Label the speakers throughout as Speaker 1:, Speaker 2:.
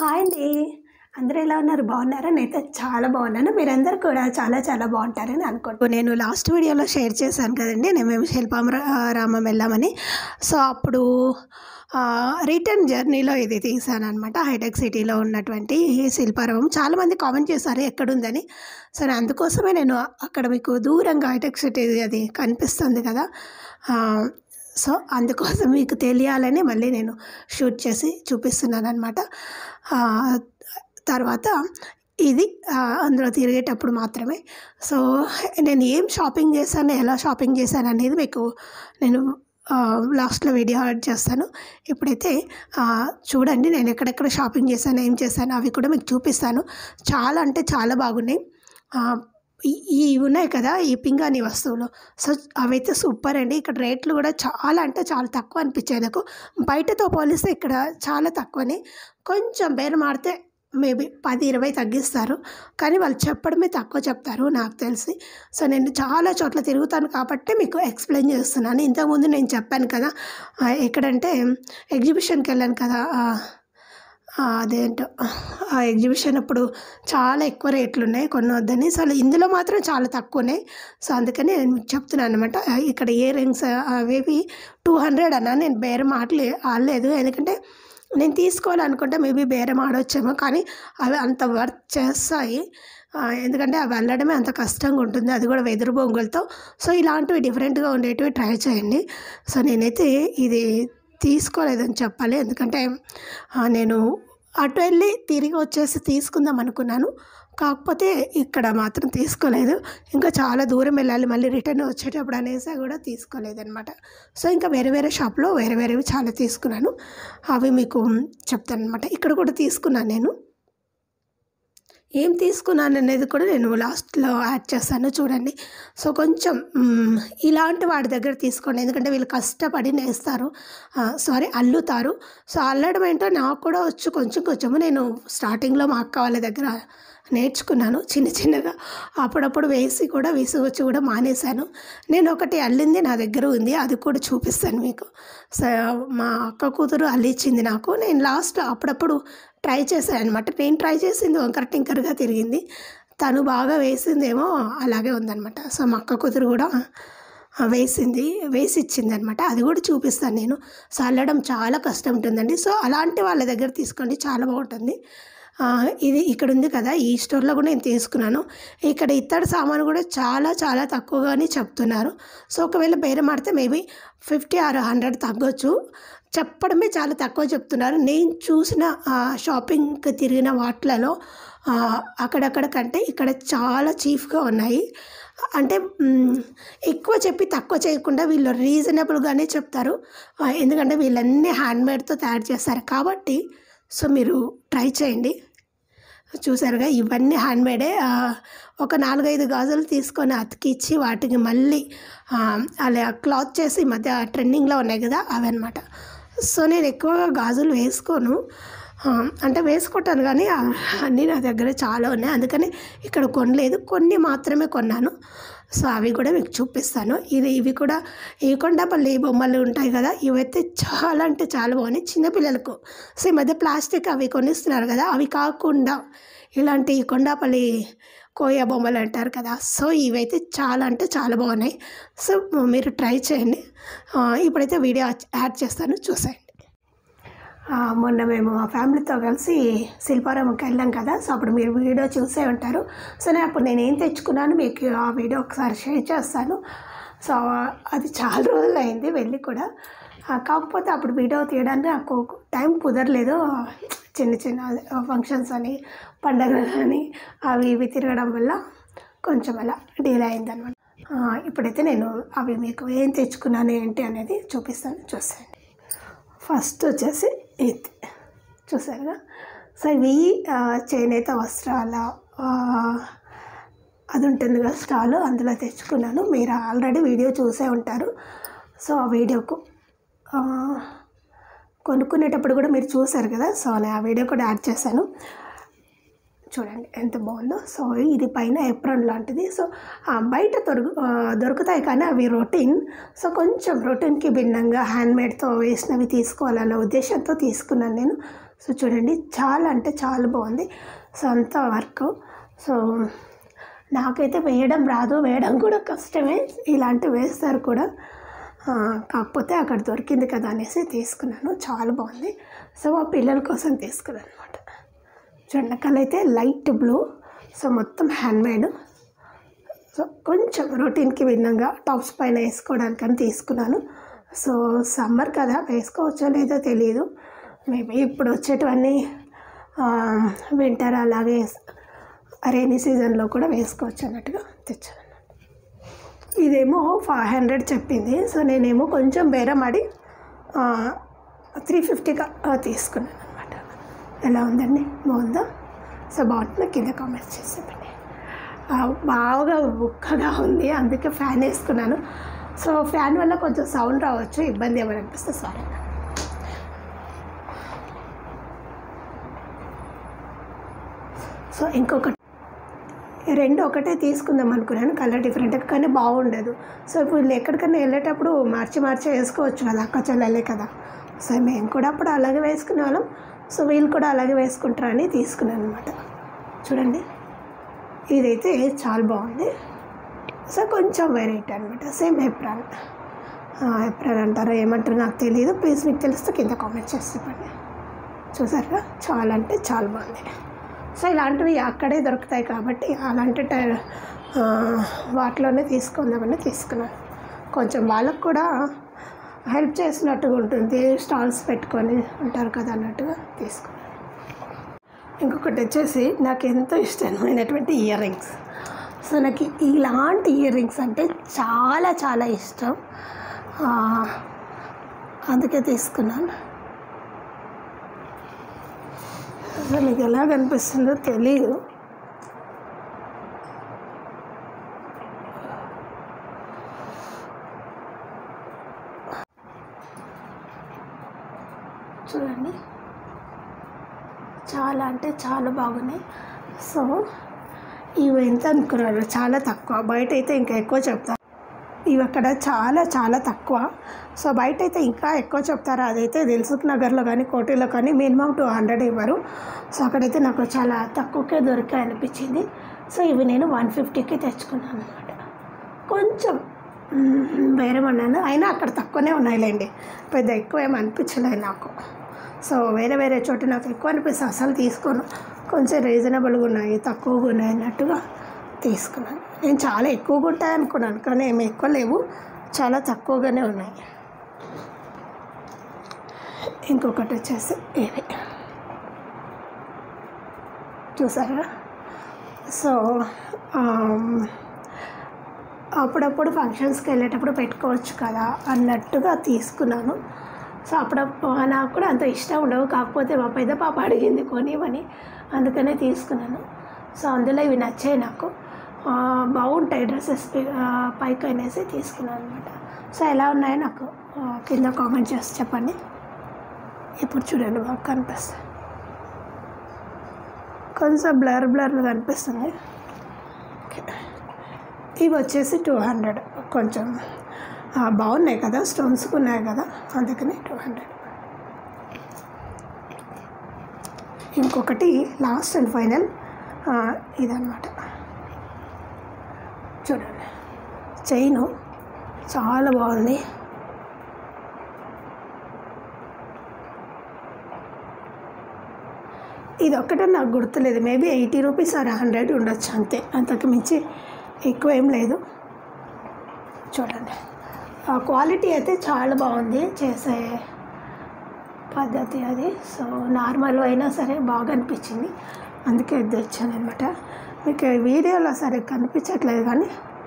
Speaker 1: hi అండి అందరూ ఎలా ఉన్నారు బాగున్నారా నేనైతే చాలా బాగున్నాను మీరందరూ కూడా చాలా చాలా బాగుంటారని అనుకుంటూ నేను లాస్ట్ వీడియోలో షేర్ చేశాను కదండి నేను మేము శిల్పారామం వెళ్ళామని సో అప్పుడు రిటర్న్ జర్నీలో ఇది తీసాను అనమాట హైటెక్ సిటీలో ఉన్నటువంటి ఈ శిల్పారామం చాలామంది కామెంట్ చేశారు ఎక్కడుందని సరే అందుకోసమే నేను అక్కడ మీకు దూరంగా హైటెక్ సిటీ అది కనిపిస్తుంది కదా ఆ, సో అందుకోసం మీకు తెలియాలని మళ్ళీ నేను షూట్ చేసి చూపిస్తున్నాను అనమాట తర్వాత ఇది ఆ, అందులో తిరిగేటప్పుడు మాత్రమే సో నేను ఏం షాపింగ్ చేశాను ఎలా షాపింగ్ చేశాను అనేది మీకు నేను లాస్ట్లో వీడియో యాడ్ చేస్తాను ఇప్పుడైతే ఆ, చూడండి నేను ఎక్కడెక్కడ షాపింగ్ చేశాను ఏం చేశాను అవి కూడా మీకు చూపిస్తాను చాలా అంటే చాలా బాగున్నాయి ఆ, ఈ- ఈ ఉన్నాయి కదా ఈ పింగాణి వస్తువులు సో అవైతే సూపర్ అండి ఇక్కడ రేట్లు కూడా చాలా అంటే చాలా తక్కువ అనిపించాయి నాకు బయటతో పోలిస్తే ఇక్కడ చాలా తక్కువని కొంచెం బేరం ఆడితే మేబీ పది ఇరవై తగ్గిస్తారు కానీ వాళ్ళు చెప్పడమే తక్కువ చెప్తారు నాకు తెలిసి సో నేను చాలా చోట్ల తిరుగుతాను కాబట్టి మీకు ఎక్స్ప్లెయిన్ చేస్తున్నాను ఇంతకుముందు నేను చెప్పాను కదా ఆ, ఎక్కడంటే ఎగ్జిబిషన్కి వెళ్ళాను కదా ఆ, ఆ, అదేంటో ఆ ఎగ్జిబిషన్ అప్పుడు చాలా ఎక్కువ రేట్లు ఉన్నాయి కొన్ని వద్దని సో ఇందులో మాత్రం చాలా తక్కువ ఉన్నాయి సో అందుకని నేను మీకు చెప్తున్నాను అనమాట ఇక్కడ ఇయర్ రింగ్స్ అవేవి టూ హండ్రెడ్ అన్నా నేను బేరం ఆడలే ఆడలేదు ఎందుకంటే నేను తీసుకోవాలనుకుంటే మేబీ బేరం ఆడొచ్చేమో కానీ అవి అంత వర్క్ చేస్తాయి ఆ, ఎందుకంటే అవి వెళ్ళడమే అంత కష్టంగా ఉంటుంది అది కూడా వెదురు బొంగులతో సో ఇలాంటివి డిఫరెంట్గా ఉండేటివి ట్రై చేయండి సో నేనైతే ఇది తీసుకోలేదని చెప్పాలి ఎందుకంటే ఆ, నేను అటు వెళ్ళి తిరిగి వచ్చేసి తీసుకుందాం అనుకున్నాను కాకపోతే ఇక్కడ మాత్రం తీసుకోలేదు ఇంకా చాలా దూరం వెళ్ళాలి మళ్ళీ రిటర్న్ వచ్చేటప్పుడు అనేసి కూడా తీసుకోలేదన్నమాట సో ఇంకా వేరే వేరే షాప్లో వేరే వేరేవి చాలా తీసుకున్నాను అవి మీకు చెప్తాను అనమాట ఇక్కడ కూడా తీసుకున్నాను నేను ఏం తీసుకున్నాను అనేది కూడా నేను లాస్ట్లో యాడ్ చేస్తాను చూడండి సో కొంచెం మ్, ఇలాంటి వాడి దగ్గర తీసుకోండి ఎందుకంటే వీళ్ళు కష్టపడి నేస్తారు సారీ అల్లుతారు సో అల్లడం ఏంటో నాకు కూడా వచ్చు కొంచెం కొంచెము నేను స్టార్టింగ్లో మా అక్క వాళ్ళ దగ్గర నేర్చుకున్నాను చిన్న చిన్నగా అప్పుడప్పుడు వేసి కూడా విసుగొచ్చి కూడా మానేశాను నేను ఒకటి అల్లింది నా దగ్గర ఉంది అది కూడా చూపిస్తాను మీకు సో మా అక్క కూతురు అల్లిచ్చింది నాకు నేను లాస్ట్ అప్పుడప్పుడు ట్రై చేశాను అనమాట నేను ట్రై చేసింది వంకర టింకర్గా తిరిగింది తను బాగా వేసిందేమో అలాగే ఉందన్నమాట సో మా అక్క కూతురు కూడా ఆ, వేసింది వేసి ఇచ్చింది అనమాట అది కూడా చూపిస్తాను నేను సో అల్లడం చాలా కష్టం ఉంటుందండి సో అలాంటి వాళ్ళ దగ్గర తీసుకోండి చాలా బాగుంటుంది ఆ, ఇది ఇక్కడ ఉంది కదా ఈ స్టోర్లో కూడా నేను తీసుకున్నాను ఇక్కడ ఇత్తడి సామాను కూడా చాలా చాలా తక్కువగానే చెప్తున్నారు సో ఒకవేళ బేరం ఆడితే మేబీ ఫిఫ్టీ ఆర్ హండ్రెడ్ తగ్గొచ్చు చెప్పడమే చాలా తక్కువ చెప్తున్నారు నేను చూసిన ఆ, షాపింగ్కి తిరిగిన వాటిలలో ఆ, అక్కడక్కడ కంటే ఇక్కడ చాలా చీఫ్గా ఉన్నాయి అంటే మ్, ఎక్కువ చెప్పి తక్కువ చేయకుండా వీళ్ళు రీజనబుల్గానే చెప్తారు ఆ, ఎందుకంటే వీళ్ళన్నీ హ్యాండ్మేడ్తో తయారు చేస్తారు కాబట్టి సో మీరు ట్రై చేయండి చూసారుగా ఇవన్నీ హ్యాండ్మేడే ఆ, ఒక నాలుగైదు గాజులు తీసుకొని అతికిచ్చి వాటికి మళ్ళీ ఆ, అలా క్లాత్ చేసి ఈ మధ్య ట్రెండింగ్లో ఉన్నాయి కదా అవి అనమాట సో నేను ఎక్కువగా గాజులు వేసుకోను ఆ, అంటే వేసుకుంటాను కానీ ఆ, అన్నీ నా దగ్గర చాలా ఉన్నాయి అందుకని ఇక్కడ కొనలేదు కొన్ని మాత్రమే కొన్నాను సో అవి కూడా మీకు చూపిస్తాను ఇది ఇవి కూడా ఈ కొండపల్లి బొమ్మలు ఉంటాయి కదా ఇవైతే చాలా అంటే చాలా బాగున్నాయి చిన్నపిల్లలకు సో ఈ మధ్య ప్లాస్టిక్ అవి కొనిస్తున్నారు కదా అవి కాకుండా ఇలాంటి కొండపల్లి కోయ బొమ్మలు అంటారు కదా సో ఇవైతే చాలా అంటే చాలా బాగున్నాయి సో మీరు ట్రై చేయండి ఆ, ఇప్పుడైతే వీడియో యాడ్ చేస్తాను చూసేయండి ఆ, మొన్న మేము మా ఫ్యామిలీతో కలిసి శిల్పారామంకి వెళ్ళాం కదా సో అప్పుడు మీరు వీడియో చూసే ఉంటారు సో నేను అప్పుడు నేను ఏం తెచ్చుకున్నాను మీకు ఆ వీడియో ఒకసారి షేర్ చేస్తాను సో అది చాలా రోజులు అయింది వెళ్ళి కూడా ఆ, కాకపోతే అప్పుడు వీడియో తీయడానికి నాకు టైం కుదరలేదు చిన్న చిన్న ఫంక్షన్స్ అని పండగలు అని అవి ఇవి తిరగడం వల్ల కొంచెం అలా డీల్ అయిందనమాట ఇప్పుడైతే నేను అవి మీకు ఏం తెచ్చుకున్నాను ఏంటి అనేది చూపిస్తాను చూసేయండి ఫస్ట్ వచ్చేసి ఇది చూసారుగా సో ఇవి ఆ, చేనేత వస్త్రాల ఆ, అది ఉంటుంది కదా స్టాల్ అందులో తెచ్చుకున్నాను మీరు ఆల్రెడీ వీడియో చూసే ఉంటారు సో ఆ వీడియోకు ఆ, కొనుక్కునేటప్పుడు కూడా మీరు చూసారు కదా సో నేను ఆ వీడియో కూడా యాడ్ చేశాను చూడండి ఎంత బాగుందో సో ఇది పైన ఎప్రాన్ లాంటిది సో ఆ, బయట దొరుకు ఆ, దొరుకుతాయి కానీ అవి రొటీన్ సో కొంచెం రొటీన్కి భిన్నంగా హ్యాండ్మేడ్తో వేసినవి తీసుకోవాలన్న ఉద్దేశంతో తీసుకున్నాను నేను సో చూడండి చాలా అంటే చాలా బాగుంది సో అంత వర్క్ సో నాకైతే వేయడం రాదు వేయడం కూడా కష్టమే ఇలాంటివి వేస్తారు కూడా ఆ, కాకపోతే అక్కడ దొరికింది కదా అనేసి తీసుకున్నాను చాలా బాగుంది సో మా పిల్లల కోసం తీసుకున్నాను అనమాట చూడండి అయితే లైట్ బ్లూ సో మొత్తం హ్యాండ్మేడ్ సో కొంచెం రొటీన్కి భిన్నంగా టాప్స్ పైన వేసుకోవడానికని తీసుకున్నాను సో సమ్మర్ కదా వేసుకోవచ్చో లేదో తెలియదు మేబీ ఇప్పుడు వచ్చేటివన్నీ వింటర్ అలాగే రైనీ సీజన్లో కూడా వేసుకోవచ్చు అన్నట్టుగా తెచ్చాను ఇదేమో ఫైవ్ హండ్రెడ్ చెప్పింది సో నేనేమో కొంచెం బేరం ఆడి త్రీ ఫిఫ్టీగా తీసుకున్నాను అనమాట ఎలా ఉందండి బాగుందా సో బాగుంటుంది కింద కామెంట్స్ చేసి చెప్పండి ఆ, బాగా ఉక్కగా ఉంది అందుకే ఫ్యాన్ వేసుకున్నాను సో ఫ్యాన్ వల్ల కొంచెం సౌండ్ రావచ్చు ఇబ్బంది ఏమైనా అనిపిస్తే సారీ సో ఇంకొకటి రెండు ఒకటే తీసుకుందాం అనుకున్నాను కలర్ డిఫరెంట్ కానీ బాగుండదు సో ఇప్పుడు ఎక్కడికైనా వెళ్ళేటప్పుడు మార్చి మార్చి వేసుకోవచ్చు కదా అక్క చెల్లెలే కదా సో మేము కూడా అప్పుడు అలాగే వేసుకునే వాళ్ళం సో వీళ్ళు కూడా అలాగే వేసుకుంటారని తీసుకున్నాను అనమాట చూడండి ఇదైతే చాలా బాగుంది సో కొంచెం వెరైటీ అనమాట సేమ్ ఎప్రాన్ ఎప్రాన్ అంటారో ఏమంటారో నాకు తెలియదు ప్లీజ్ మీకు తెలిస్తే కింద కామెంట్ చేసి చెప్పండి చూసారా చాలా అంటే చాలా బాగుంది సో ఇలాంటివి అక్కడే దొరుకుతాయి కాబట్టి అలాంటి టై ఆ, వాటిలోనే తీసుకుందామని తీసుకున్నాను కొంచెం వాళ్ళకు కూడా హెల్ప్ చేసినట్టుగా ఉంటుంది స్టాల్స్ పెట్టుకొని ఉంటారు కదా అన్నట్టుగా తీసుకున్నాను ఇంకొకటి వచ్చేసి నాకు ఎంతో ఇష్టమైనటువంటి ఇయర్ రింగ్స్ సో నాకు ఇలాంటి ఇయర్ రింగ్స్ అంటే చాలా చాలా ఇష్టం ఆ, అందుకే తీసుకున్నాను అసలు మీకు ఎలా కనిపిస్తుందో తెలియదు చూడండి చాలా అంటే చాలా బాగున్నాయి సో ఇవి ఎంత అనుకున్నారు చాలా తక్కువ బయట అయితే ఇంకా ఎక్కువ చెప్తారు ఇవి అక్కడ చాలా చాలా తక్కువ సో బయట అయితే ఇంకా ఎక్కువ చెప్తారు అదైతే దిల్సుఖ్ నగర్లో కానీ కోటిలో కానీ మినిమం టూ హండ్రెడ్ ఇవ్వరు సో అక్కడైతే నాకు చాలా తక్కువకే దొరికాయి అనిపించింది సో ఇవి నేను వన్ ఫిఫ్టీకి తెచ్చుకున్నాను అనమాట కొంచెం మ్మ్, వేరే ఉన్నాను అయినా అక్కడ తక్కువనే ఉన్నాయిలేండి పెద్ద ఎక్కువ ఏమి అనిపించలేదు నాకు సో వేరే వేరే చోట నాకు ఎక్కువ అనిపిస్తే అసలు తీసుకోను కొంచెం రీజనబుల్గా ఉన్నాయి తక్కువగా ఉన్నాయి అన్నట్టుగా తీసుకున్నాను నేను చాలా ఎక్కువగా ఉంటాయి అనుకున్నాను కానీ ఏమి ఎక్కువ లేవు చాలా తక్కువగానే ఉన్నాయి ఇంకొకటి వచ్చేసి ఇవి చూసారా సో ఆమ్, అప్పుడప్పుడు ఫంక్షన్స్కి వెళ్ళేటప్పుడు పెట్టుకోవచ్చు కదా అన్నట్టుగా తీసుకున్నాను సో అప్పుడప్పుడు నాకు కూడా అంత ఇష్టం ఉండవు కాకపోతే మా పెద్ద పాప అడిగింది కొనివని అందుకనే తీసుకున్నాను సో అందులో ఇవి నచ్చాయి నాకు ఆ, బాగుంటాయి డ్రెస్సెస్ పైకి అనేసి తీసుకున్నాను అనమాట సో ఎలా ఉన్నాయో నాకు ఆ, కింద కామెంట్ చేసి చెప్పండి ఇప్పుడు చూడండి బాగా కనిపిస్తాయి కొంచెం బ్లర్ బ్లర్గా కనిపిస్తుంది ఓకే ఇవి వచ్చేసి టూ హండ్రెడ్ కొంచెం ఆ, బాగున్నాయి కదా స్టోన్స్కి ఉన్నాయి కదా అందుకని టూ హండ్రెడ్ ఇంకొకటి లాస్ట్ అండ్ ఫైనల్ ఇదన్నమాట చూడండి చైను చాలా బాగుంది ఇది ఒక్కటే నాకు గుర్తులేదు maybe eighty rupees or hundred ఉండొచ్చు అంతే అంతకు మించి ఎక్కువ ఏం లేదు చూడండి ఆ క్వాలిటీ అయితే చాలా బాగుంది చేసే పద్ధతి అది సో నార్మల్ అయినా సరే బాగా అనిపించింది అందుకే ఇది తెచ్చాను అనమాట మీకు ఈ వీడియోలో సరే కనిపించట్లేదు కానీ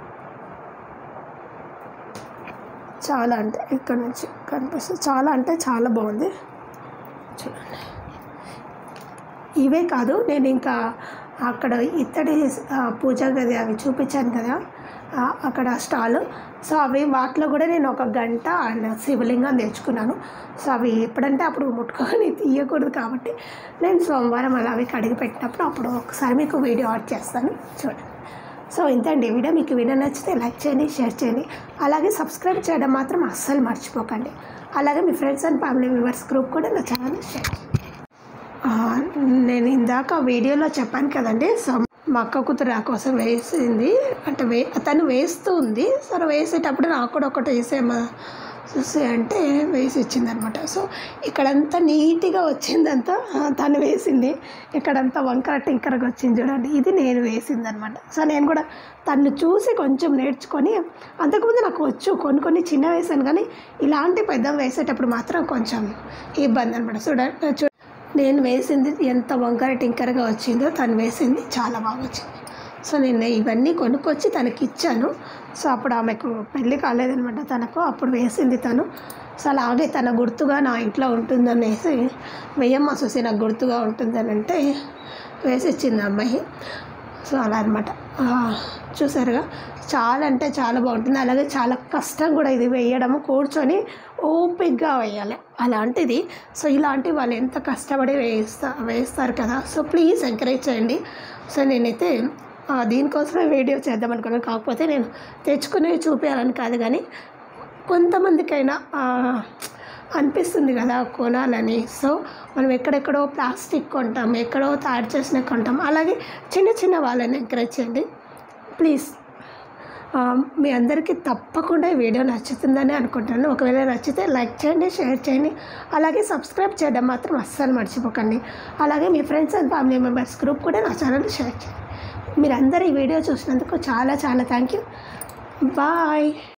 Speaker 1: చాలా అంటే ఇక్కడ నుంచి కనిపిస్తుంది చాలా అంటే చాలా బాగుంది చూడండి ఇవే కాదు నేను ఇంకా అక్కడ ఇత్తడి ఆ, పూజా గది అవి చూపించాను కదా ఆ, అక్కడ స్టాల్ సో అవి వాటిలో కూడా నేను ఒక గంట అండ్ శివలింగం తెచ్చుకున్నాను సో అవి ఎప్పుడంటే అప్పుడు ముట్టుకొని తీయకూడదు కాబట్టి నేను సోమవారం అలా అవి కడిగి పెట్టినప్పుడు అప్పుడు ఒకసారి మీకు వీడియో ఆడ్ చేస్తాను చూడండి సో ఇంతండి వీడియో మీకు వీడియో నచ్చితే లైక్ చేయండి షేర్ చేయండి అలాగే సబ్స్క్రైబ్ చేయడం మాత్రం అస్సలు మర్చిపోకండి అలాగే మీ friends and family members group కూడా నా ఛానల్ షేర్ చేయండి ఆ, నేను ఇందాక వీడియోలో చెప్పాను కదండి సో మా అక్క కూతురు నా కోసం వేసింది అంటే వే తను వేస్తూ ఉంది సరే వేసేటప్పుడు నాకు కూడా ఒకటి వేసేమా చూసి అంటే వేసి ఇచ్చిందనమాట సో ఇక్కడంతా నీట్గా వచ్చిందంతా ఆ, తను వేసింది ఇక్కడంతా వంకర టింకరగా వచ్చింది చూడండి ఇది నేను వేసింది అనమాట సో నేను కూడా తను చూసి కొంచెం నేర్చుకొని అంతకుముందు నాకు వచ్చు కొన్ని కొన్ని చిన్న వేసాను కానీ ఇలాంటి పెద్ద వేసేటప్పుడు మాత్రం కొంచెం ఇబ్బంది అనమాట చూడండి చూ నేను వేసింది ఎంత వంకర టింకరగా వచ్చిందో తను వేసింది చాలా బాగా వచ్చింది సో నేను ఇవన్నీ కొనుక్కొచ్చి తనకి ఇచ్చాను సో అప్పుడు ఆమెకు పెళ్ళి కాలేదనమాట తనకు అప్పుడు వేసింది తను సో అలాగే తన గుర్తుగా నా ఇంట్లో ఉంటుందనేసి వెయ్యమ్మ చూసి నాకు గుర్తుగా ఉంటుందని అంటే వేసి ఇచ్చింది ఆ అమ్మాయి సో అలా అనమాట చూసారుగా చాలా అంటే చాలా బాగుంటుంది అలాగే చాలా కష్టం కూడా ఇది వేయడము కూర్చొని ఓపిక్గా వేయాలి అలాంటిది సో ఇలాంటి వాళ్ళు ఎంత కష్టపడి వేస్తా వేస్తారు కదా సో ప్లీజ్ ఎంకరేజ్ చేయండి సో నేనైతే ఆ, దీనికోసమే వీడియో చేద్దాం అనుకున్నాను కాకపోతే నేను తెచ్చుకునేవి చూపించాలని కాదు కానీ కొంతమందికైనా ఆ, అనిపిస్తుంది కదా కొనాలని సో మనం ఎక్కడెక్కడో ప్లాస్టిక్ కొంటాం ఎక్కడో తయారు చేసిన కొంటాం అలాగే చిన్న చిన్న వాళ్ళని ఎంకరేజ్ చేయండి ప్లీజ్ ఆ, మీ అందరికీ తప్పకుండా ఈ వీడియో నచ్చుతుందని అనుకుంటున్నాను ఒకవేళ నచ్చితే లైక్ చేయండి షేర్ చేయండి అలాగే సబ్స్క్రైబ్ చేయడం మాత్రం అస్సలు మర్చిపోకండి అలాగే మీ friends and family members group కూడా నా ఛానల్ షేర్ చేయండి మీరందరూ ఈ వీడియో చూసినందుకు చాలా చాలా థ్యాంక్ యూ బాయ్